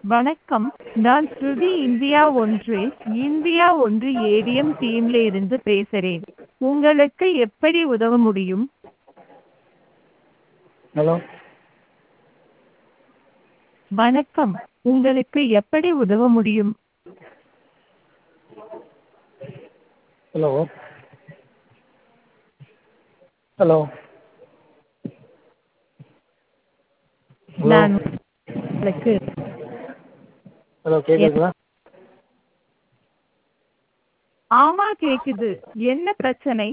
வணக்கம் நான் ஸ்ருதி இந்தியா ஒன்று இந்தியா ஒன்று ஏடிஎம் டீம்ல இருந்து பேசுறேன் உங்களுக்கு எப்படி உதவ முடியும் ஹலோ வணக்கம் உங்களுக்கு எப்படி உதவ முடியும் ஹலோ ஹலோ ஹலோ நான் உங்களுக்கு ஹலோ கேட்குதுங்களா ஆமா கேக்குது என்ன பிரச்சனை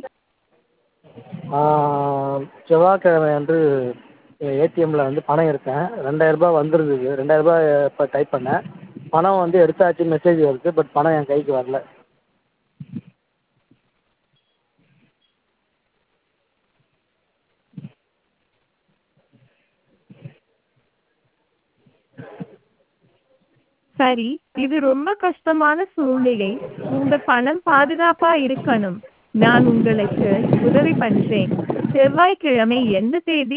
செவ்வாய்க்கிழமை அன்று ஏடிஎம்மில் வந்து பணம் எடுத்தேன் ரெண்டாயிரரூபா வந்திருந்தது ரெண்டாயிரரூபா இப்போ டைப் பண்ணேன் பணம் வந்து எடுத்தாச்சு மெசேஜ் வருது பட் பணம் என் கைக்கு வரல சரி இது ரொம்ப கஷ்டமான சூழ்நிலை உங்க பணம் பாதுகாப்பா இருக்கணும் நான் உங்களுக்கு உதவி பண்றேன் செவ்வாய்க்கிழமை எந்த தேதி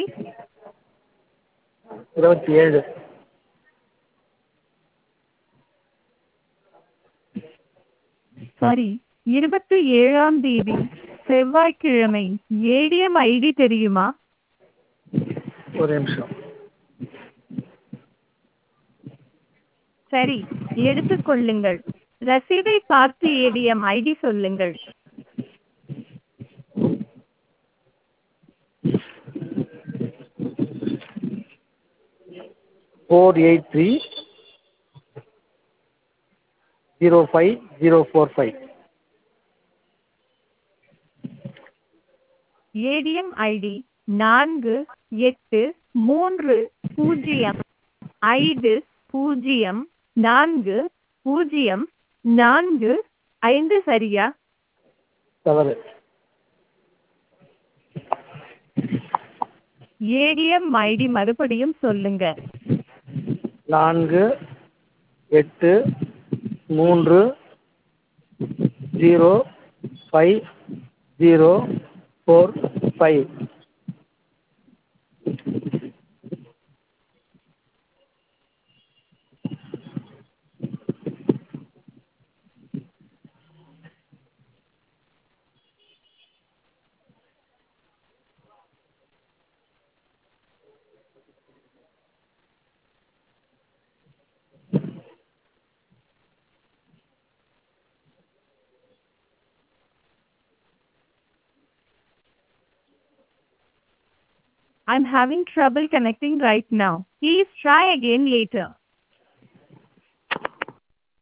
இருபத்தி ஏழு சரி இருபத்தி ஏழாம் தேதி செவ்வாய்க்கிழமை ஏடிஎம் ஐடி தெரியுமா ஒரு நிமிஷம் சரி எடுத்துக்கொள்ளுங்கள் ரசீதை பார்த்து ஏடிஎம் ஐடி சொல்லுங்கள் four eight three zero five zero four five ATM ID நான்கு எட்டு மூன்று பூஜ்ஜியம் ஐந்து பூஜ்ஜியம் நான்கு பூஜ்ஜியம் நான்கு ஐந்து சரியா தவறு ஏடிஎம் ஐடி மறுபடியும் சொல்லுங்க நான்கு எட்டு மூன்று zero five zero four five I'm having trouble connecting right now. Please try again later.